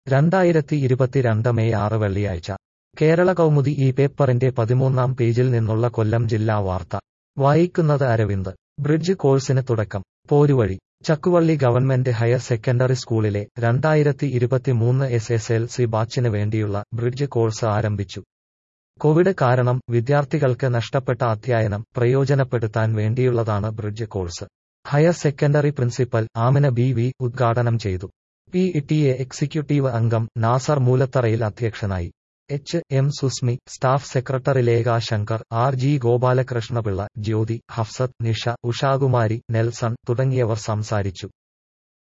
രണ്ടായിരത്തി ഇരുപത്തിരണ്ട് മെയ് ആറ് വെള്ളിയാഴ്ച കേരള കൗമുദി ഈ പേപ്പറിന്റെ പതിമൂന്നാം പേജിൽ നിന്നുള്ള കൊല്ലം ജില്ലാ വാർത്ത വായിക്കുന്നത് അരവിന്ദ് ബ്രിഡ്ജ് കോഴ്സിന് തുടക്കം Poruvazhy Chakkuvally government higher secondary സ്കൂളിലെ രണ്ടായിരത്തി ഇരുപത്തിമൂന്ന് എസ് എസ് എൽ സി ബാച്ചിന് വേണ്ടിയുള്ള ബ്രിഡ്ജ് കോഴ്സ് ആരംഭിച്ചു കോവിഡ് കാരണം വിദ്യാർത്ഥികൾക്ക് നഷ്ടപ്പെട്ട അധ്യയനം പ്രയോജനപ്പെടുത്താൻ വേണ്ടിയുള്ളതാണ് bridge course higher secondary principal Amina B V ഉദ്ഘാടനം ചെയ്തു പി ടി എ എക്സിക്യൂട്ടീവ് അംഗം നാസർ മൂലത്തറയിൽ അധ്യക്ഷനായി H M Susmi staff secretary Lekha Shankar R G Gopalakrishnapillai Jyothi Hafsath Nisha Ushakumari Nelson തുടങ്ങിയവർ സംസാരിച്ചു